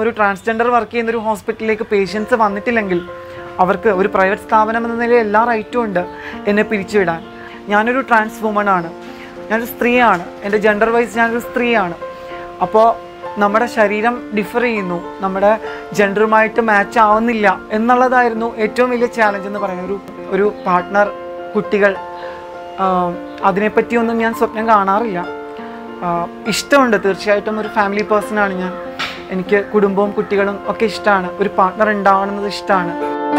ഒരു transgender work ചെയ്യുന്ന ഒരു ഹോസ്പിറ്റലിലേക്ക് പേഷ്യൻസ് വന്നിട്ടില്ലെങ്കിൽ അവർക്ക് ഒരു പ്രൈവറ്റ് സ്ഥാപനം എന്ന നിലയിൽ എല്ലാ റൈറ്റും ഉണ്ട് എന്നെ പിരിച്ചുവിടാൻ ഞാനൊരു ട്രാൻസ് വുമൺ ആണ് ഞാനൊരു സ്ത്രീയാണ് എൻ്റെ ജെൻഡർ വൈസ് ഞാനൊരു സ്ത്രീയാണ് അപ്പോൾ നമ്മുടെ ശരീരം ഡിഫർ ചെയ്യുന്നു നമ്മുടെ ജെൻഡറുമായിട്ട് മാച്ച് ആവുന്നില്ല എന്നുള്ളതായിരുന്നു ഏറ്റവും വലിയ ചാലഞ്ച് എന്ന് പറയുന്നത് ഒരു ഒരു പാർട്ട്ണർ കുട്ടികൾ ആഹ് അതിനെപ്പറ്റിയൊന്നും ഞാൻ സ്വപ്നം കാണാറില്ല ആഹ് ഇഷ്ടമുണ്ട് തീർച്ചയായിട്ടും ഒരു ഫാമിലി പേഴ്സണാണ് ഞാൻ എനിക്ക് കുടുംബവും കുട്ടികളും ഒക്കെ ഇഷ്ടമാണ് ഒരു പാർട്ട്ണർ ഉണ്ടാവണമെന്നത് ഇഷ്ടമാണ്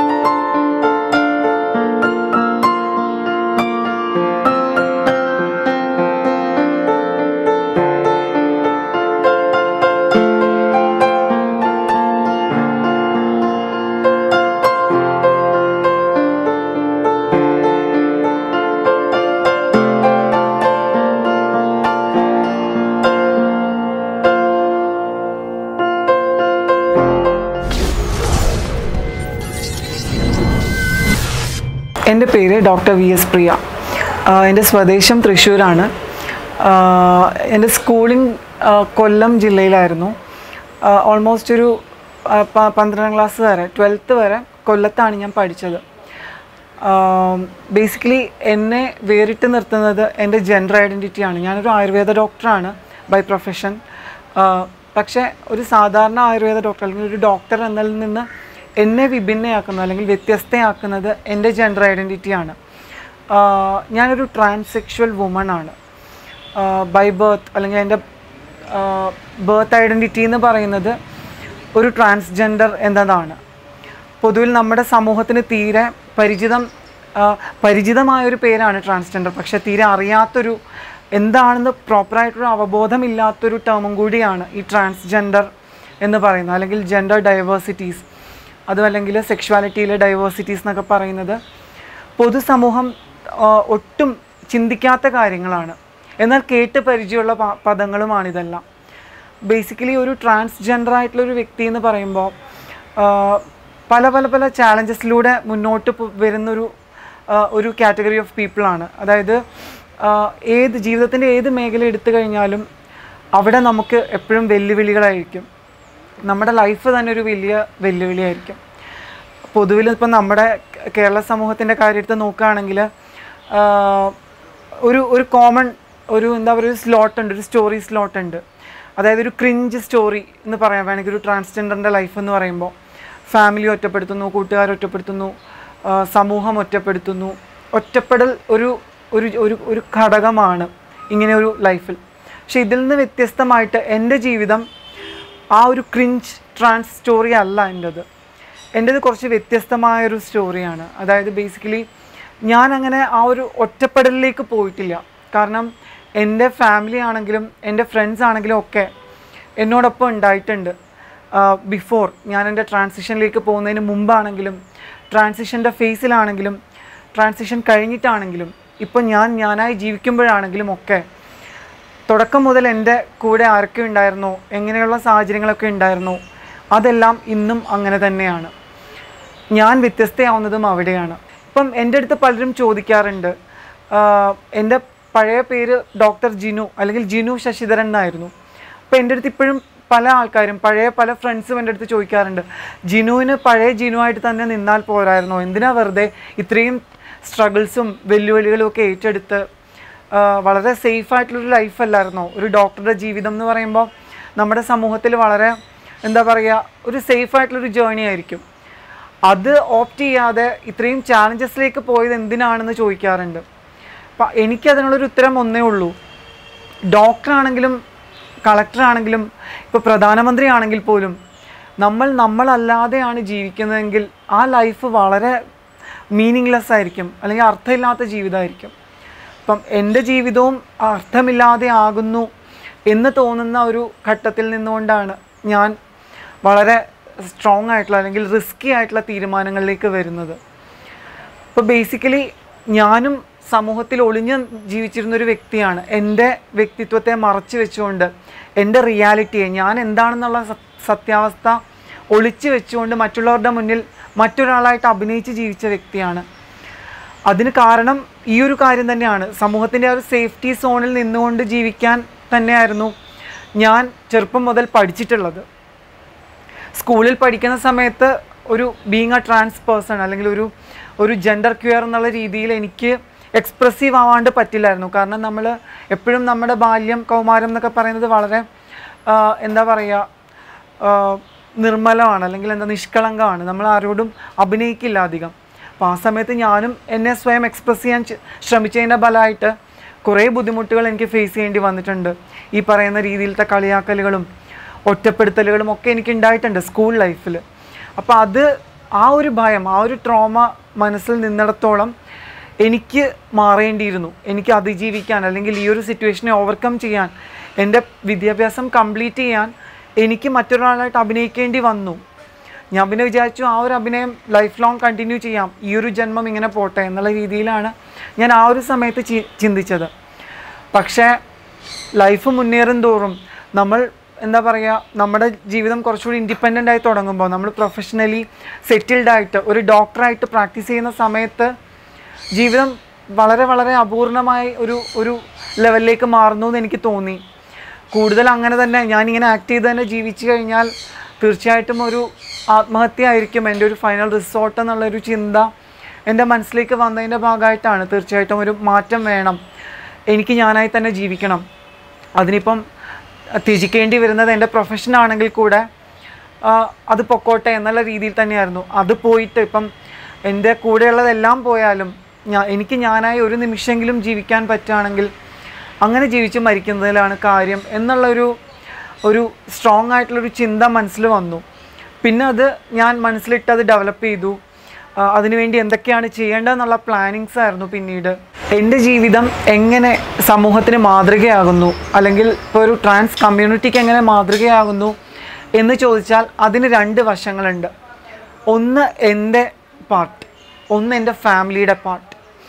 എൻ്റെ പേര് ഡോക്ടർ വി എസ് പ്രിയ ആഹ് എൻ്റെ സ്വദേശം തൃശ്ശൂരാണ് ആഹ് എൻ്റെ സ്കൂളിംഗ് ആഹ് കൊല്ലം ജില്ലയിലായിരുന്നു ഓൾമോസ്റ്റ് ഒരു ആഹ് പ- പന്ത്രണ്ടാം ക്ലാസ് വരെ ട്വൽത്ത് വരെ കൊല്ലത്താണ് ഞാൻ പഠിച്ചത് ബേസിക്കലി എന്നെ വേറിട്ട് നിർത്തുന്നത് എൻ്റെ ജെൻഡർ ഐഡൻറ്റിറ്റിയാണ് ഞാനൊരു ആയുർവേദ ഡോക്ടറാണ് ബൈ പ്രൊഫഷൻ പക്ഷേ ഒരു സാധാരണ ആയുർവേദ ഡോക്ടർ അല്ലെങ്കിൽ ഒരു ഡോക്ടർ എന്നതിൽ നിന്ന് എന്നെ വിഭിന്നയാക്കുന്നത് അല്ലെങ്കിൽ വ്യത്യസ്തയാക്കുന്നത് എൻ്റെ ജെൻഡർ ഐഡൻറ്റിറ്റിയാണ് ഞാനൊരു ട്രാൻസെക്ഷൽ വുമൺ ആണ് ബൈ ബർത്ത് അല്ലെങ്കിൽ എൻ്റെ ബർത്ത് ഐഡൻറ്റിറ്റി എന്ന് പറയുന്നത് ഒരു ട്രാൻസ്ജെൻഡർ എന്നതാണ് പൊതുവിൽ നമ്മുടെ സമൂഹത്തിന് തീരെ പരിചിതം ആ, പരിചിതമായൊരു പേരാണ് ട്രാൻസ്ജെൻഡർ പക്ഷെ തീരെ അറിയാത്തൊരു എന്താണെന്ന് പ്രോപ്പറായിട്ടൊരു അവബോധമില്ലാത്തൊരു ടേമും കൂടിയാണ് ഈ ട്രാൻസ്ജെൻഡർ എന്ന് പറയുന്നത് അല്ലെങ്കിൽ ജെൻഡർ ഡൈവേഴ്സിറ്റീസ് അതും അല്ലെങ്കിൽ സെക്ഷുവാലിറ്റിയിലെ ഡൈവേഴ്സിറ്റീസ് എന്നൊക്കെ പറയുന്നത് പൊതുസമൂഹം ആ, ഒട്ടും ചിന്തിക്കാത്ത കാര്യങ്ങളാണ് എന്നാൽ കേട്ട് പരിചയമുള്ള പ- പദങ്ങളുമാണ് ഇതെല്ലാം ബേസിക്കലി ഒരു ട്രാൻസ്ജെൻഡർ ആയിട്ടുള്ള ഒരു വ്യക്തി എന്ന് പറയുമ്പോൾ പല പല പല ചാലഞ്ചസിലൂടെ മുന്നോട്ട് പോ- വരുന്നൊരു ആ, ഒരു കാറ്റഗറി ഓഫ് പീപ്പിളാണ് അതായത് ആ, ഏത് ജീവിതത്തിൻ്റെ ഏത് മേഖല എടുത്തു കഴിഞ്ഞാലും അവിടെ നമുക്ക് എപ്പോഴും വെല്ലുവിളികളായിരിക്കും നമ്മുടെ ലൈഫ് തന്നെ ഒരു വലിയ വെല്ലുവിളിയായിരിക്കും പൊതുവിൽ ഇപ്പം നമ്മുടെ കേരള സമൂഹത്തിൻ്റെ കാര്യത്തിൽ നോക്കുകയാണെങ്കിൽ ഒരു ഒരു കോമൺ ഒരു എന്താ പറയുക ഒരു സ്ലോട്ട് ഉണ്ട് ഒരു സ്റ്റോറി സ്ലോട്ട് ഉണ്ട് അതായത് ഒരു ക്രിഞ്ച് സ്റ്റോറി എന്ന് പറയാൻ വേണമെങ്കിൽ ഒരു ട്രാൻസ്ജെൻഡറിൻ്റെ ലൈഫ് എന്ന് പറയുമ്പോൾ ഫാമിലി ഒറ്റപ്പെടുത്തുന്നു കൂട്ടുകാർ ഒറ്റപ്പെടുത്തുന്നു ആ, സമൂഹം ഒറ്റപ്പെടുത്തുന്നു ഒറ്റപ്പെടൽ ഒരു ഒരു ഒരു ഒരു ഘടകമാണ് ഇങ്ങനെ ഒരു ലൈഫിൽ പക്ഷെ ഇതിൽ നിന്ന് വ്യത്യസ്തമായിട്ട് എൻ്റെ ജീവിതം ആ ഒരു ക്രിഞ്ച് ട്രാൻസ് സ്റ്റോറി അല്ല എൻ്റെത് എൻ്റെത് കുറച്ച് വ്യത്യസ്തമായൊരു സ്റ്റോറിയാണ് അതായത് ബേസിക്കലി ഞാൻ അങ്ങനെ ആ ഒരു ഒറ്റപ്പെടലിലേക്ക് പോയിട്ടില്ല കാരണം എൻ്റെ ഫാമിലി ആണെങ്കിലും എൻ്റെ ഫ്രണ്ട്സ് ആണെങ്കിലും ഒക്കെ എന്നോടൊപ്പം ഉണ്ടായിട്ടുണ്ട് ബിഫോർ ഞാൻ എൻ്റെ ട്രാൻസിഷനിലേക്ക് പോകുന്നതിന് മുമ്പാണെങ്കിലും ട്രാൻസിഷൻ്റെ ഫേസിലാണെങ്കിലും ട്രാൻസിഷൻ കഴിഞ്ഞിട്ടാണെങ്കിലും ഇപ്പം ഞാൻ ഞാനായി ജീവിക്കുമ്പോഴാണെങ്കിലും ഒക്കെ തുടക്കം മുതൽ എൻ്റെ കൂടെ ആരൊക്കെ ഉണ്ടായിരുന്നോ എങ്ങനെയുള്ള സാഹചര്യങ്ങളൊക്കെ ഉണ്ടായിരുന്നോ അതെല്ലാം ഇന്നും അങ്ങനെ തന്നെയാണ് ഞാൻ വ്യത്യസ്തയാവുന്നതും അവിടെയാണ് ഇപ്പം എൻ്റെ അടുത്ത് പലരും ചോദിക്കാറുണ്ട് ആഹ് എൻ്റെ പഴയ പേര് ഡോക്ടർ ജിനു അല്ലെങ്കിൽ ജിനു ശശിധരൻ എന്നായിരുന്നു അപ്പോൾ എൻ്റെ അടുത്ത് ഇപ്പോഴും പല ആൾക്കാരും പഴയ പല ഫ്രണ്ട്സും എൻ്റെ അടുത്ത് ചോദിക്കാറുണ്ട് ജിനുവിന് പഴയ ജിനുവായിട്ട് തന്നെ നിന്നാൽ പോരായിരുന്നോ എന്തിനാ വെറുതെ ഇത്രയും സ്ട്രഗിൾസും വെല്ലുവിളികളും ഒക്കെ ഏറ്റെടുത്ത് ആഹ് വളരെ സേഫ് ആയിട്ടുള്ളൊരു ലൈഫ് അല്ലായിരുന്നോ ഒരു ഡോക്ടറുടെ ജീവിതം എന്ന് പറയുമ്പോൾ നമ്മുടെ സമൂഹത്തിൽ വളരെ എന്താ പറയുക ഒരു സേഫ് ആയിട്ടുള്ളൊരു ജേണി ആയിരിക്കും അത് ഓപ്റ്റ് ചെയ്യാതെ ഇത്രയും ചാലഞ്ചസിലേക്ക് പോയത് എന്തിനാണെന്ന് ചോദിക്കാറുണ്ട് അപ്പം എനിക്കതിനുള്ളൊരു ഉത്തരം ഒന്നേ ഉള്ളൂ ഡോക്ടറാണെങ്കിലും കളക്ടറാണെങ്കിലും ഇപ്പോൾ പ്രധാനമന്ത്രി ആണെങ്കിൽ പോലും നമ്മൾ നമ്മളല്ലാതെയാണ് ജീവിക്കുന്നതെങ്കിൽ ആ ലൈഫ് വളരെ മീനിങ്ലെസ് ആയിരിക്കും അല്ലെങ്കിൽ അർത്ഥമില്ലാത്ത ജീവിതമായിരിക്കും അപ്പം എൻ്റെ ജീവിതവും അർത്ഥമില്ലാതെ ആകുന്നു എന്ന് തോന്നുന്ന ഒരു ഘട്ടത്തിൽ നിന്നുകൊണ്ടാണ് ഞാൻ വളരെ സ്ട്രോങ് ആയിട്ടുള്ള അല്ലെങ്കിൽ റിസ്കി ആയിട്ടുള്ള തീരുമാനങ്ങളിലേക്ക് വരുന്നത് അപ്പോൾ ബേസിക്കലി ഞാനും സമൂഹത്തിൽ ഒളിഞ്ഞ് ജീവിച്ചിരുന്ന ഒരു വ്യക്തിയാണ് എൻ്റെ വ്യക്തിത്വത്തെ മറച്ചു വെച്ചുകൊണ്ട് എൻ്റെ റിയാലിറ്റിയെ ഞാൻ എന്താണെന്നുള്ള സ- സത്യാവസ്ഥ ഒളിച്ചു വെച്ചുകൊണ്ട് മറ്റുള്ളവരുടെ മുന്നിൽ മറ്റൊരാളായിട്ട് അഭിനയിച്ച് ജീവിച്ച വ്യക്തിയാണ് അതിന് കാരണം ഈ ഒരു കാര്യം തന്നെയാണ് സമൂഹത്തിൻ്റെ ആ ഒരു സേഫ്റ്റി സോണിൽ നിന്നുകൊണ്ട് ജീവിക്കാൻ തന്നെയായിരുന്നു ഞാൻ ചെറുപ്പം മുതൽ പഠിച്ചിട്ടുള്ളത് സ്കൂളിൽ പഠിക്കുന്ന സമയത്ത് ഒരു ബീങ് എ ട്രാൻസ് പേഴ്സൺ അല്ലെങ്കിൽ ഒരു ഒരു ജെൻഡർ ക്യൂർ എന്നുള്ള രീതിയിൽ എനിക്ക് എക്സ്പ്രസീവ് ആവാണ്ട് പറ്റില്ലായിരുന്നു കാരണം നമ്മൾ എപ്പോഴും നമ്മുടെ ബാല്യം കൗമാരം എന്നൊക്കെ പറയുന്നത് വളരെ ആ, എന്താ പറയുക ആഹ് നിർമ്മലമാണ് അല്ലെങ്കിൽ എന്താ നിഷ്കളങ്കമാണ് നമ്മൾ ആരോടും അഭിനയിക്കില്ല അധികം അപ്പോൾ ആ സമയത്ത് ഞാനും എന്നെ സ്വയം എക്സ്പ്രസ് ചെയ്യാൻ ചെ- ശ്രമിച്ചതിൻ്റെ ഫലമായിട്ട് കുറേ ബുദ്ധിമുട്ടുകൾ എനിക്ക് ഫേസ് ചെയ്യേണ്ടി വന്നിട്ടുണ്ട് ഈ പറയുന്ന രീതിയിലത്തെ കളിയാക്കലുകളും ഒറ്റപ്പെടുത്തലുകളും ഒക്കെ എനിക്ക് ഉണ്ടായിട്ടുണ്ട് സ്കൂൾ ലൈഫിൽ അപ്പോൾ അത് ആ ഒരു ഭയം ആ ഒരു ട്രോമ മനസ്സിൽ നിന്നിടത്തോളം എനിക്ക് മാറേണ്ടിയിരുന്നു എനിക്ക് അതിജീവിക്കാൻ അല്ലെങ്കിൽ ഈ ഒരു സിറ്റുവേഷനെ ഓവർകം ചെയ്യാൻ എൻ്റെ വിദ്യാഭ്യാസം കംപ്ലീറ്റ് ചെയ്യാൻ എനിക്ക് മറ്റൊരാളായിട്ട് അഭിനയിക്കേണ്ടി വന്നു ഞാൻ പിന്നെ വിചാരിച്ചു ആ ഒരു അഭിനയം ലൈഫ് ലോങ് കണ്ടിന്യൂ ചെയ്യാം ഈ ഒരു ജന്മം ഇങ്ങനെ പോട്ടെ എന്നുള്ള രീതിയിലാണ് ഞാൻ ആ ഒരു സമയത്ത് ചി- ചിന്തിച്ചത് പക്ഷേ ലൈഫ് മുന്നേറും തോറും നമ്മൾ എന്താ പറയുക നമ്മുടെ ജീവിതം കുറച്ചുകൂടി ഇൻഡിപെൻഡൻ്റ് ആയി തുടങ്ങുമ്പോൾ നമ്മൾ പ്രൊഫഷണലി സെറ്റിൽഡ് ആയിട്ട് ഒരു ഡോക്ടറായിട്ട് പ്രാക്ടീസ് ചെയ്യുന്ന സമയത്ത് ജീവിതം വളരെ വളരെ അപൂർണമായി ഒരു ഒരു ലെവലിലേക്ക് മാറുന്നു എന്ന് എനിക്ക് തോന്നി കൂടുതൽ അങ്ങനെ തന്നെ ഞാനിങ്ങനെ ആക്ട് ചെയ്ത് തന്നെ ജീവിച്ചു കഴിഞ്ഞാൽ തീർച്ചയായിട്ടും ഒരു ആത്മഹത്യ ആയിരിക്കും എൻ്റെ ഒരു ഫൈനൽ റിസോർട്ട് എന്നുള്ളൊരു ചിന്ത എൻ്റെ മനസ്സിലേക്ക് വന്നതിൻ്റെ ഭാഗമായിട്ടാണ് തീർച്ചയായിട്ടും ഒരു മാറ്റം വേണം എനിക്ക് ഞാനായി തന്നെ ജീവിക്കണം അതിനിപ്പം ത്യജിക്കേണ്ടി വരുന്നത് എൻ്റെ പ്രൊഫഷൻ ആണെങ്കിൽ കൂടെ ആ, അത് പൊക്കോട്ടെ എന്നുള്ള രീതിയിൽ തന്നെയായിരുന്നു അത് പോയിട്ട് ഇപ്പം എൻ്റെ കൂടെയുള്ളതെല്ലാം പോയാലും ഞാൻ എനിക്ക് ഞാനായി ഒരു നിമിഷമെങ്കിലും ജീവിക്കാൻ പറ്റുകയാണെങ്കിൽ അങ്ങനെ ജീവിച്ച് മരിക്കുന്നതിലാണ് കാര്യം എന്നുള്ളൊരു ഒരു സ്ട്രോങ് ആയിട്ടുള്ളൊരു ചിന്ത മനസ്സിൽ വന്നു പിന്നെ അത് ഞാൻ മനസ്സിലിട്ട് അത് ഡെവലപ്പ് ചെയ്തു ആ, അതിനുവേണ്ടി എന്തൊക്കെയാണ് ചെയ്യേണ്ടതെന്നുള്ള പ്ലാനിങ്സ് ആയിരുന്നു പിന്നീട് എൻ്റെ ജീവിതം എങ്ങനെ സമൂഹത്തിന് മാതൃകയാകുന്നു അല്ലെങ്കിൽ ഇപ്പോൾ ഒരു ട്രാൻസ് കമ്മ്യൂണിറ്റിക്ക് എങ്ങനെ മാതൃകയാകുന്നു എന്ന് ചോദിച്ചാൽ അതിന് രണ്ട് വശങ്ങളുണ്ട് ഒന്ന് എൻ്റെ പാർട്ട് ഒന്ന് എൻ്റെ ഫാമിലിയുടെ പാർട്ട്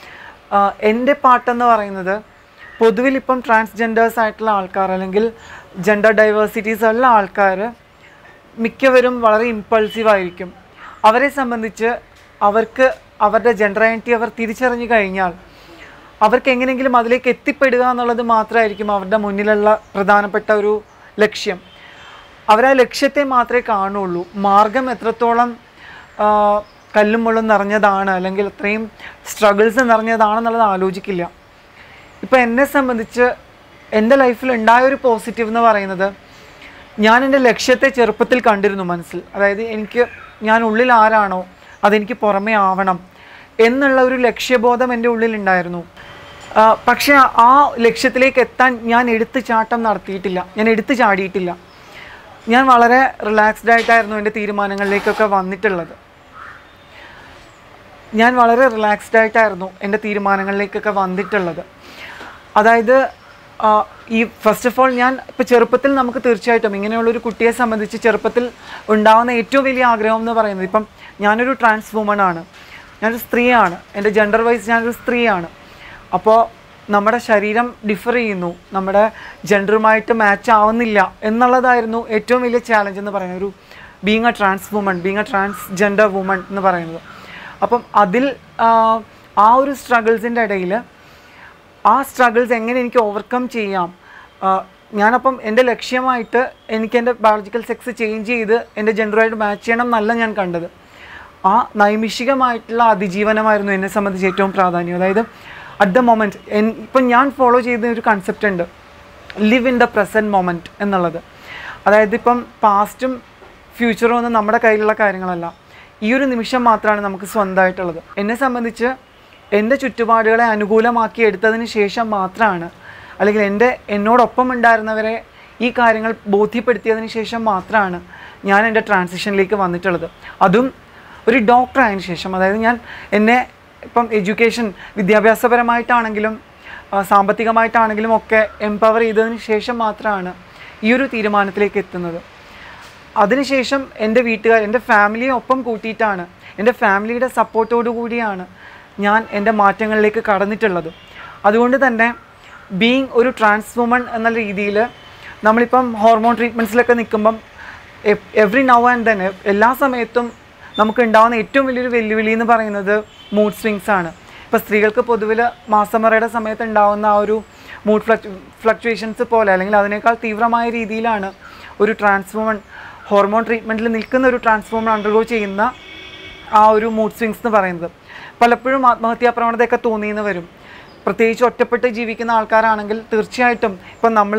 എൻ്റെ പാട്ടെന്ന് പറയുന്നത് പൊതുവിൽ ഇപ്പം ട്രാൻസ്ജെൻഡേഴ്സ് ആയിട്ടുള്ള ആൾക്കാർ അല്ലെങ്കിൽ ജെൻഡർ ഡൈവേഴ്സിറ്റീസ് ഉള്ള ആൾക്കാർ മിക്കവരും വളരെ ഇമ്പൾസീവ് ആയിരിക്കും അവരെ സംബന്ധിച്ച് അവർക്ക് അവരുടെ ജെൻഡർ ഐഡൻറ്റി അവർ തിരിച്ചറിഞ്ഞു കഴിഞ്ഞാൽ അവർക്ക് എങ്ങനെയെങ്കിലും അതിലേക്ക് എത്തിപ്പെടുക എന്നുള്ളത് മാത്രമായിരിക്കും അവരുടെ മുന്നിലുള്ള പ്രധാനപ്പെട്ട ഒരു ലക്ഷ്യം അവർ ആ ലക്ഷ്യത്തെ മാത്രമേ കാണുള്ളൂ മാർഗം എത്രത്തോളം ആ, കല്ലും മുള്ളും നിറഞ്ഞതാണ് അല്ലെങ്കിൽ അത്രയും സ്ട്രഗിൾസ് നിറഞ്ഞതാണെന്നുള്ളത് ആലോചിക്കില്ല ഇപ്പം എന്നെ സംബന്ധിച്ച് എൻ്റെ ലൈഫിൽ ഉണ്ടായ ഒരു പോസിറ്റീവ് എന്ന് പറയുന്നത് ഞാൻ എൻ്റെ ലക്ഷ്യത്തെ ചെറുപ്പത്തിൽ കണ്ടിരുന്നു മനസ്സിൽ അതായത് എനിക്ക് ഞാൻ ഉള്ളിൽ ആരാണോ അതെനിക്ക് പുറമേ ആവണം എന്നുള്ള ഒരു ലക്ഷ്യബോധം എൻ്റെ ഉള്ളിലുണ്ടായിരുന്നു ആ, പക്ഷേ ആ ലക്ഷ്യത്തിലേക്ക് എത്താൻ ഞാൻ എടുത്തു ചാട്ടം നടത്തിയിട്ടില്ല ഞാൻ എടുത്തു ചാടിയിട്ടില്ല ഞാൻ വളരെ റിലാക്സ്ഡ് ആയിട്ടായിരുന്നു എൻ്റെ തീരുമാനങ്ങളിലേക്കൊക്കെ വന്നിട്ടുള്ളത് ഞാൻ വളരെ റിലാക്സ്ഡ് ആയിട്ടായിരുന്നു എൻ്റെ തീരുമാനങ്ങളിലേക്കൊക്കെ വന്നിട്ടുള്ളത് അതായത് ആ, ഈ ഫസ്റ്റ് ഓഫ് ഓൾ ഞാൻ ഇപ്പോൾ ചെറുപ്പത്തിൽ നമുക്ക് തീർച്ചയായിട്ടും ഇങ്ങനെയുള്ളൊരു കുട്ടിയെ സംബന്ധിച്ച് ചെറുപ്പത്തിൽ ഉണ്ടാകുന്ന ഏറ്റവും വലിയ ആഗ്രഹം എന്ന് പറയുന്നത് ഇപ്പം ഞാനൊരു ട്രാൻസ് വുമൺ ആണ് ഞാനൊരു സ്ത്രീയാണ് എൻ്റെ ജെൻഡർ വൈസ് ഞാനൊരു സ്ത്രീയാണ് അപ്പോൾ നമ്മുടെ ശരീരം ഡിഫർ ചെയ്യുന്നു നമ്മുടെ ജെൻഡറുമായിട്ട് മാച്ച് ആവുന്നില്ല എന്നുള്ളതായിരുന്നു ഏറ്റവും വലിയ ചാലഞ്ച് എന്ന് പറയുന്നത് ഒരു being a trans woman being a transgender woman എന്ന് പറയുന്നത് അപ്പം അതിൽ ആ, ആ ഒരു സ്ട്രഗിൾസിൻ്റെ ഇടയിൽ ആ സ്ട്രഗിൾസ് എങ്ങനെ എനിക്ക് ഓവർകം ചെയ്യാം ആ, ഞാനപ്പം എൻ്റെ ലക്ഷ്യമായിട്ട് എനിക്ക് എൻ്റെ ബയോളജിക്കൽ സെക്സ് ചേഞ്ച് ചെയ്ത് എൻ്റെ ജെൻഡറുമായിട്ട് മാച്ച് ചെയ്യണം എന്നല്ല ഞാൻ കണ്ടത് ആ നൈമിഷികമായിട്ടുള്ള അതിജീവനമായിരുന്നു എന്നെ സംബന്ധിച്ച് ഏറ്റവും പ്രാധാന്യം അതായത് അറ്റ് ദ മൊമെൻറ്റ് ഇപ്പം ഞാൻ ഫോളോ ചെയ്ത ഒരു കൺസെപ്റ്റ് ഉണ്ട് live in the present moment എന്നുള്ളത് അതായത് ഇപ്പം പാസ്റ്റും ഫ്യൂച്ചറും ഒന്നും നമ്മുടെ കയ്യിലുള്ള കാര്യങ്ങളല്ല ഈ ഒരു നിമിഷം മാത്രമാണ് നമുക്ക് സ്വന്തമായിട്ടുള്ളത് എന്നെ സംബന്ധിച്ച് എൻ്റെ ചുറ്റുപാടുകളെ അനുകൂലമാക്കി എടുത്തതിന് ശേഷം മാത്രമാണ് അല്ലെങ്കിൽ എൻ്റെ എന്നോടൊപ്പം ഉണ്ടായിരുന്നവരെ ഈ കാര്യങ്ങൾ ബോധ്യപ്പെടുത്തിയതിന് ശേഷം മാത്രമാണ് ഞാൻ എൻ്റെ ട്രാൻസിഷനിലേക്ക് വന്നിട്ടുള്ളത് അതും ഒരു ഡോക്ടർ ആയതിനു ശേഷം അതായത് ഞാൻ എന്നെ ഇപ്പം എഡ്യൂക്കേഷൻ വിദ്യാഭ്യാസപരമായിട്ടാണെങ്കിലും ആ, സാമ്പത്തികമായിട്ടാണെങ്കിലും ഒക്കെ എംപവർ ചെയ്തതിന് ശേഷം മാത്രമാണ് ഈ ഒരു തീരുമാനത്തിലേക്ക് എത്തുന്നത് അതിനുശേഷം എൻ്റെ വീട്ടുകാർ എൻ്റെ ഫാമിലിയെ ഒപ്പം കൂട്ടിയിട്ടാണ് എൻ്റെ ഫാമിലിയുടെ സപ്പോർട്ടോടു കൂടിയാണ് ഞാൻ എൻ്റെ മാറ്റങ്ങളിലേക്ക് കടന്നിട്ടുള്ളത് അതുകൊണ്ട് തന്നെ ബീങ് ഒരു ട്രാൻസ് വുമൺ എന്ന രീതിയിൽ നമ്മളിപ്പം ഹോർമോൺ ട്രീറ്റ്മെൻറ്റ്സിലൊക്കെ നിൽക്കുമ്പം എവറി നൗ ആൻഡ് തന്നെ എല്ലാ സമയത്തും നമുക്ക് ഉണ്ടാകുന്ന ഏറ്റവും വലിയൊരു വെല്ലുവിളി എന്ന് പറയുന്നത് മൂഡ് സ്വിങ്സ് ആണ് ഇപ്പോൾ സ്ത്രീകൾക്ക് പൊതുവിൽ മാസമറയുടെ സമയത്ത് ഉണ്ടാകുന്ന ആ ഒരു മൂഡ് ഫ്ലക്ചു ഫ്ലക്ച്വേഷൻസ് പോലെ അല്ലെങ്കിൽ അതിനേക്കാൾ തീവ്രമായ രീതിയിലാണ് ഒരു ട്രാൻസ് വുമൺ ഹോർമോൺ ട്രീറ്റ്മെൻറ്റിൽ നിൽക്കുന്ന ഒരു ട്രാൻസ്ഫോമർ അണ്ടർഗോ ചെയ്യുന്ന ആ ഒരു മൂഡ് സ്വിങ്സ് എന്ന് പറയുന്നത് പലപ്പോഴും ആത്മഹത്യാ പ്രവണതയൊക്കെ തോന്നിയെന്ന് വരും പ്രത്യേകിച്ച് ഒറ്റപ്പെട്ട് ജീവിക്കുന്ന ആൾക്കാരാണെങ്കിൽ തീർച്ചയായിട്ടും ഇപ്പം നമ്മൾ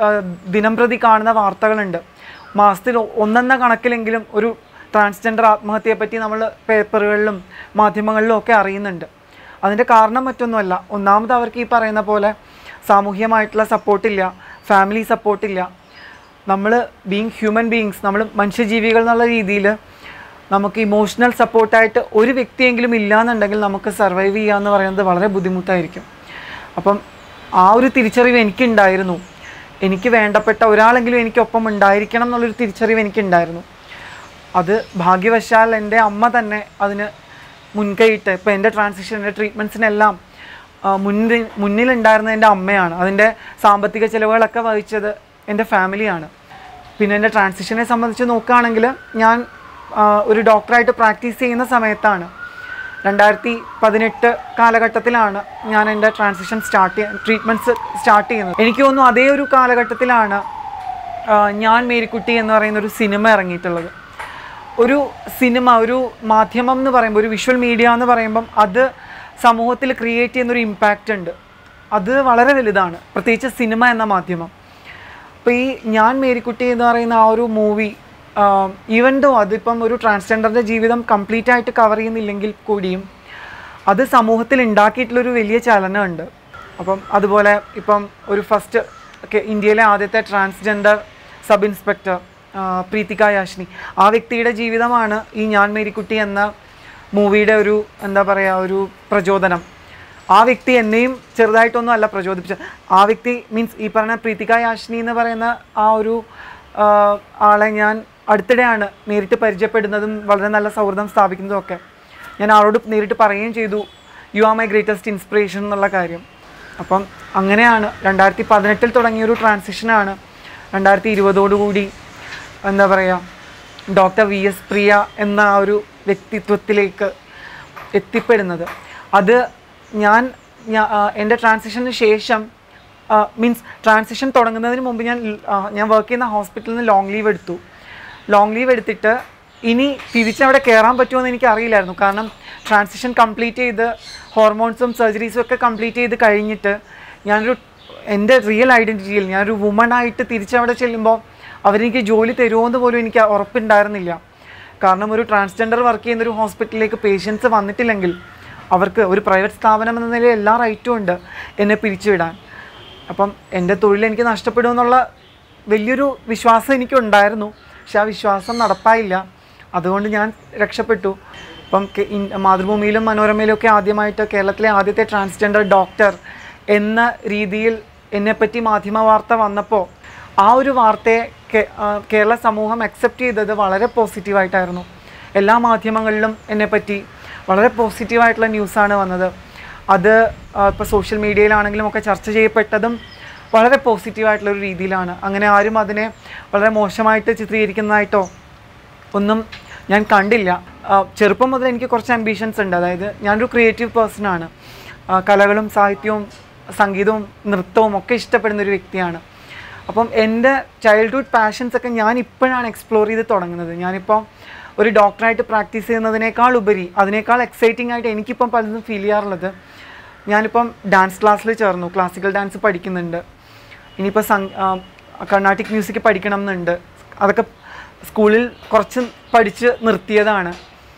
ദിനം പ്രതി കാണുന്ന വാർത്തകളുണ്ട് മാസത്തിൽ ഒ- ഒന്നെന്ന കണക്കിലെങ്കിലും ഒരു ട്രാൻസ്ജെൻഡർ ആത്മഹത്യയെ പറ്റി നമ്മൾ പേപ്പറുകളിലും മാധ്യമങ്ങളിലും ഒക്കെ അറിയുന്നുണ്ട് അതിൻ്റെ കാരണം മറ്റൊന്നുമല്ല ഒന്നാമത് അവർക്ക് ഈ പറയുന്ന പോലെ സാമൂഹികമായിട്ടുള്ള സപ്പോർട്ടില്ല ഫാമിലി സപ്പോർട്ടില്ല നമ്മൾ ബീങ് ഹ്യൂമൻ ബീയിങ്സ് നമ്മൾ മനുഷ്യജീവികൾ എന്നുള്ള രീതിയിൽ നമുക്ക് ഇമോഷണൽ സപ്പോർട്ടായിട്ട് ഒരു വ്യക്തിയെങ്കിലും ഇല്ലാന്നുണ്ടെങ്കിൽ നമുക്ക് സർവൈവ് ചെയ്യുക എന്ന് പറയുന്നത് വളരെ ബുദ്ധിമുട്ടായിരിക്കും അപ്പം ആ ഒരു തിരിച്ചറിവ് എനിക്കുണ്ടായിരുന്നു എനിക്ക് വേണ്ടപ്പെട്ട ഒരാളെങ്കിലും എനിക്കൊപ്പം ഉണ്ടായിരിക്കണം എന്നുള്ളൊരു തിരിച്ചറിവ് എനിക്കുണ്ടായിരുന്നു അത് ഭാഗ്യവശാൽ എൻ്റെ അമ്മ തന്നെ അതിന് മുൻകൈയിട്ട് ഇപ്പോൾ എൻ്റെ ട്രാൻസിഷൻ എൻ്റെ ട്രീറ്റ്മെൻറ്റ്സിനെല്ലാം മുന്നിൽ മുന്നിലുണ്ടായിരുന്നത് എൻ്റെ അമ്മയാണ് അതിൻ്റെ സാമ്പത്തിക ചിലവുകളൊക്കെ വഹിച്ചത് എൻ്റെ ഫാമിലിയാണ് പിന്നെ എൻ്റെ ട്രാൻസിഷനെ സംബന്ധിച്ച് നോക്കുകയാണെങ്കിൽ ഞാൻ ആ, ഒരു ഡോക്ടറായിട്ട് പ്രാക്ടീസ് ചെയ്യുന്ന സമയത്താണ് രണ്ടായിരത്തി പതിനെട്ട് കാലഘട്ടത്തിലാണ് ഞാൻ എൻ്റെ ട്രാൻസിഷൻ സ്റ്റാർട്ട് ചെയ്യാൻ ട്രീറ്റ്മെൻറ്റ്സ് സ്റ്റാർട്ട് ചെയ്യുന്നത് എനിക്ക് തോന്നുന്നു അതേ ഒരു കാലഘട്ടത്തിലാണ് ആ, ഞാൻ മേരിക്കുട്ടി എന്ന് പറയുന്ന ഒരു സിനിമ ഇറങ്ങിയിട്ടുള്ളത് ഒരു സിനിമ ഒരു മാധ്യമം എന്ന് പറയുമ്പോൾ ഒരു വിഷ്വൽ മീഡിയ എന്ന് പറയുമ്പം അത് സമൂഹത്തിൽ ക്രിയേറ്റ് ചെയ്യുന്ന ഒരു ഇമ്പാക്റ്റ് ഉണ്ട് അത് വളരെ വലുതാണ് പ്രത്യേകിച്ച് സിനിമ എന്ന മാധ്യമം അപ്പോൾ ഈ ഞാൻ മേരിക്കുട്ടി എന്ന് പറയുന്ന ആ ഒരു മൂവി ഈവൻ ദോ അതിപ്പം ഒരു ട്രാൻസ്ജെൻഡറിൻ്റെ ജീവിതം കംപ്ലീറ്റ് ആയിട്ട് കവർ ചെയ്യുന്നില്ലെങ്കിൽ കൂടിയും അത് സമൂഹത്തിൽ ഉണ്ടാക്കിയിട്ടുള്ളൊരു വലിയ ചലനമുണ്ട് അപ്പം അതുപോലെ ഇപ്പം ഒരു ഫസ്റ്റ് ഇന്ത്യയിലെ ആദ്യത്തെ transgender sub inspector Prithika Yashini ആ വ്യക്തിയുടെ ജീവിതമാണ് ഈ ഞാൻ മേരിക്കുട്ടി എന്ന മൂവിയുടെ ഒരു എന്താ പറയുക ഒരു പ്രചോദനം ആ വ്യക്തി എന്നെയും ചെറുതായിട്ടൊന്നും അല്ല പ്രചോദിപ്പിച്ചത് ആ വ്യക്തി മീൻസ് ഈ പറഞ്ഞ പ്രീതിക യാഷ്നി എന്ന് പറയുന്ന ആ ഒരു ആ, ആളെ ഞാൻ അടുത്തിടെയാണ് നേരിട്ട് പരിചയപ്പെടുന്നതും വളരെ നല്ല സൗഹൃദം സ്ഥാപിക്കുന്നതും ഒക്കെ ഞാൻ ആളോട് നേരിട്ട് പറയുകയും ചെയ്തു you are my greatest inspiration എന്നുള്ള കാര്യം അപ്പം അങ്ങനെയാണ് രണ്ടായിരത്തി പതിനെട്ടിൽ തുടങ്ങിയൊരു ട്രാൻസിഷനാണ് രണ്ടായിരത്തി ഇരുപതോടുകൂടി എന്താ പറയുക ഡോക്ടർ വി എസ് പ്രിയ എന്ന ആ ഒരു വ്യക്തിത്വത്തിലേക്ക് എത്തിപ്പെടുന്നത് അത് ഞാൻ ഞാ- ആ, എൻ്റെ ട്രാൻസിഷന് ശേഷം മീൻസ് ട്രാൻസിഷൻ തുടങ്ങുന്നതിന് മുമ്പ് ഞാൻ ൽ- ആ, ഞാൻ വർക്ക് ചെയ്യുന്ന ഹോസ്പിറ്റലിൽ നിന്ന് ലോങ് ലീവ് എടുത്തു ലോങ് ലീവ് എടുത്തിട്ട് ഇനി തിരിച്ചവിടെ കയറാൻ പറ്റുമോ എന്ന് എനിക്ക് അറിയില്ലായിരുന്നു കാരണം ട്രാൻസിഷൻ കംപ്ലീറ്റ് ചെയ്ത് ഹോർമോൺസും സർജറീസും ഒക്കെ കംപ്ലീറ്റ് ചെയ്ത് കഴിഞ്ഞിട്ട് ഞാനൊരു എൻ്റെ റിയൽ ഐഡൻറ്റിറ്റിയിൽ ഞാനൊരു വുമൺ ആയിട്ട് തിരിച്ചവിടെ ചെല്ലുമ്പോൾ അവരെനിക്ക് ജോലി തരുമോ എന്ന് പോലും എനിക്ക് ഉറപ്പുണ്ടായിരുന്നില്ല കാരണം ഒരു ട്രാൻസ്ജെൻഡർ വർക്ക് ചെയ്യുന്ന ഒരു ഹോസ്പിറ്റലിലേക്ക് പേഷ്യൻസ് വന്നിട്ടില്ലെങ്കിൽ അവർക്ക് ഒരു പ്രൈവറ്റ് സ്ഥാപനം എന്ന നിലയിൽ എല്ലാ റൈറ്റും ഉണ്ട് എന്നെ പിരിച്ചുവിടാൻ അപ്പം എൻ്റെ തൊഴിൽ എനിക്ക് നഷ്ടപ്പെടുമെന്നുള്ള വലിയൊരു വിശ്വാസം എനിക്കുണ്ടായിരുന്നു പക്ഷെ ആ വിശ്വാസം നടപ്പായില്ല അതുകൊണ്ട് ഞാൻ രക്ഷപ്പെട്ടു ഇപ്പം കെ- ഇൻ- മാതൃഭൂമിയിലും മനോരമയിലും ഒക്കെ ആദ്യമായിട്ട് കേരളത്തിലെ ആദ്യത്തെ ട്രാൻസ്ജെൻഡർ ഡോക്ടർ എന്ന രീതിയിൽ എന്നെപ്പറ്റി മാധ്യമ വാർത്ത വന്നപ്പോൾ ആ ഒരു വാർത്തയെ കേ- ആ, കേരള സമൂഹം അക്സെപ്റ്റ് ചെയ്തത് വളരെ പോസിറ്റീവായിട്ടായിരുന്നു എല്ലാ മാധ്യമങ്ങളിലും എന്നെപ്പറ്റി വളരെ പോസിറ്റീവായിട്ടുള്ള ന്യൂസാണ് വന്നത് അത് ഇപ്പോൾ സോഷ്യൽ മീഡിയയിലാണെങ്കിലും ഒക്കെ ചർച്ച ചെയ്യപ്പെട്ടതും വളരെ പോസിറ്റീവായിട്ടുള്ള ഒരു രീതിയിലാണ് അങ്ങനെ ആരും അതിനെ വളരെ മോശമായിട്ട് ചിത്രീകരിക്കുന്നതായിട്ടോ ഒന്നും ഞാൻ കണ്ടില്ല ആ, ചെറുപ്പം മുതൽ എനിക്ക് കുറച്ച് അംബീഷൻസ് ഉണ്ട് അതായത് ഞാനൊരു ക്രിയേറ്റീവ് പേഴ്സണാണ് കലകളും സാഹിത്യവും സംഗീതവും നൃത്തവും ഒക്കെ ഇഷ്ടപ്പെടുന്ന ഒരു വ്യക്തിയാണ് അപ്പം എൻ്റെ ചൈൽഡ്ഹുഡ് പാഷൻസ് ഒക്കെ ഞാൻ ഇപ്പോഴാണ് എക്സ്പ്ലോർ ചെയ്ത് തുടങ്ങുന്നത് ഞാനിപ്പോൾ ഒരു ഡോക്ടറായിട്ട് പ്രാക്ടീസ് ചെയ്യുന്നതിനേക്കാൾ ഉപരി അതിനേക്കാൾ എക്സൈറ്റിംഗ് ആയിട്ട് എനിക്കിപ്പം പലതും ഫീൽ ചെയ്യാറുള്ളത് ഞാനിപ്പം ഡാൻസ് ക്ലാസ്സിൽ ചേർന്നു ക്ലാസിക്കൽ ഡാൻസ് പഠിക്കുന്നുണ്ട് ഇനിയിപ്പോൾ സം ആ, കർണാട്ടിക് മ്യൂസിക് പഠിക്കണം എന്നുണ്ട് അതൊക്കെ സ്കൂളിൽ കുറച്ച് പഠിച്ച് നിർത്തിയതാണ്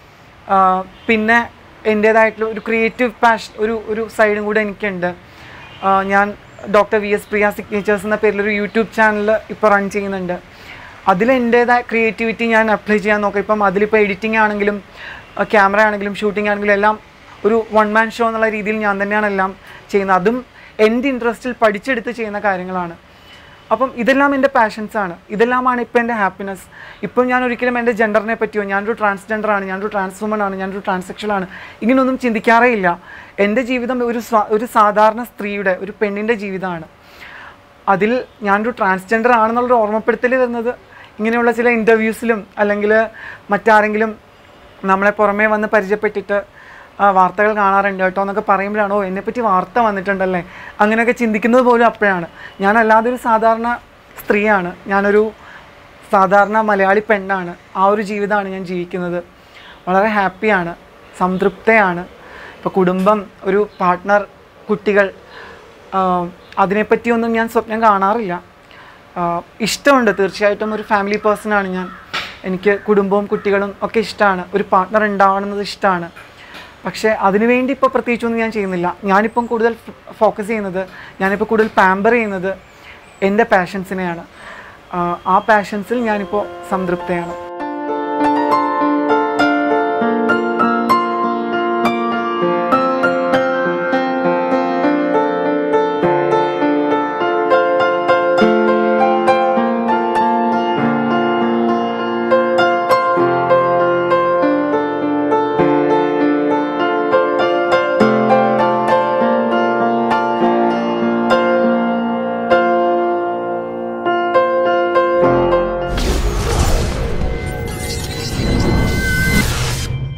ആ, പിന്നെ എൻ്റേതായിട്ടുള്ള ഒരു ക്രിയേറ്റീവ് പാഷൻ ഒരു ഒരു സൈഡും കൂടെ എനിക്കുണ്ട് ആ, ഞാൻ doctor V S Priya signatures എന്ന പേരിൽ ഒരു യൂട്യൂബ് ചാനൽ ഇപ്പോൾ റൺ ചെയ്യുന്നുണ്ട് അതിൽ എൻ്റേതായ ക്രിയേറ്റിവിറ്റി ഞാൻ അപ്ലൈ ചെയ്യാൻ നോക്കാം ഇപ്പം അതിലിപ്പോൾ എഡിറ്റിംഗ് ആണെങ്കിലും ക്യാമറ ആണെങ്കിലും ഷൂട്ടിംഗ് ആണെങ്കിലും എല്ലാം ഒരു വൺ മാൻ ഷോ എന്നുള്ള രീതിയിൽ ഞാൻ തന്നെയാണ് എല്ലാം ചെയ്യുന്നത് അതും എൻ്റെ ഇൻട്രസ്റ്റിൽ പഠിച്ചെടുത്ത് ചെയ്യുന്ന കാര്യങ്ങളാണ് അപ്പം ഇതെല്ലാം എൻ്റെ പാഷൻസ് ആണ് ഇതെല്ലാമാണ് ഇപ്പം എൻ്റെ ഹാപ്പിനെസ് ഇപ്പം ഞാൻ ഒരിക്കലും എൻ്റെ ജെൻഡറിനെ പറ്റിയോ ഞാനൊരു ട്രാൻസ്ജെൻഡർ ആണ് ഞാനൊരു ട്രാൻസ് വുമൺ ആണ് ഞാനൊരു ട്രാൻസെക്ഷൽ ആണ് ഇങ്ങനെയൊന്നും ചിന്തിക്കാറേ ഇല്ല എൻ്റെ ജീവിതം ഒരു സ്വാ ഒരു സാധാരണ സ്ത്രീയുടെ ഒരു പെണ്ണിൻ്റെ ജീവിതമാണ് അതിൽ ഞാനൊരു ട്രാൻസ്ജെൻഡർ ആണെന്നുള്ളൊരു ഓർമ്മപ്പെടുത്തൽ വരുന്നത് ഇങ്ങനെയുള്ള ചില ഇൻ്റർവ്യൂസിലും അല്ലെങ്കിൽ മറ്റാരെങ്കിലും നമ്മളെ പുറമേ വന്ന് പരിചയപ്പെട്ടിട്ട് ആ, വാർത്തകൾ കാണാറുണ്ട് കേട്ടോ എന്നൊക്കെ പറയുമ്പോഴാണ് ഓ എന്നെപ്പറ്റി വാർത്ത വന്നിട്ടുണ്ടല്ലേ അങ്ങനെയൊക്കെ ചിന്തിക്കുന്നത് പോലും അപ്പോഴാണ് ഞാൻ അല്ലാതെ ഒരു സാധാരണ സ്ത്രീയാണ് ഞാനൊരു സാധാരണ മലയാളി പെണ്ണാണ് ആ ഒരു ജീവിതമാണ് ഞാൻ ജീവിക്കുന്നത് വളരെ ഹാപ്പിയാണ് സംതൃപ്തയാണ് ഇപ്പോൾ കുടുംബം ഒരു പാർട്ട്ണർ കുട്ടികൾ ആഹ് അതിനെപ്പറ്റിയൊന്നും ഞാൻ സ്വപ്നം കാണാറില്ല ആഹ് ഇഷ്ടമുണ്ട് തീർച്ചയായിട്ടും ഒരു ഫാമിലി പേഴ്സണാണ് ഞാൻ എനിക്ക് കുടുംബവും കുട്ടികളും ഒക്കെ ഇഷ്ടമാണ് ഒരു പാർട്ട്ണർ ഉണ്ടാവണമെന്നത് ഇഷ്ടമാണ് പക്ഷേ അതിനുവേണ്ടി ഇപ്പോൾ പ്രത്യേകിച്ചൊന്നും ഞാൻ ചെയ്യുന്നില്ല ഞാനിപ്പം കൂടുതൽ ഫോക്കസ് ചെയ്യുന്നത് ഞാനിപ്പോൾ കൂടുതൽ പാമ്പർ ചെയ്യുന്നത് എൻ്റെ പാഷൻസിനെയാണ് ആഹ് ആ പാഷൻസിൽ ഞാനിപ്പോൾ സംതൃപ്തയാണ്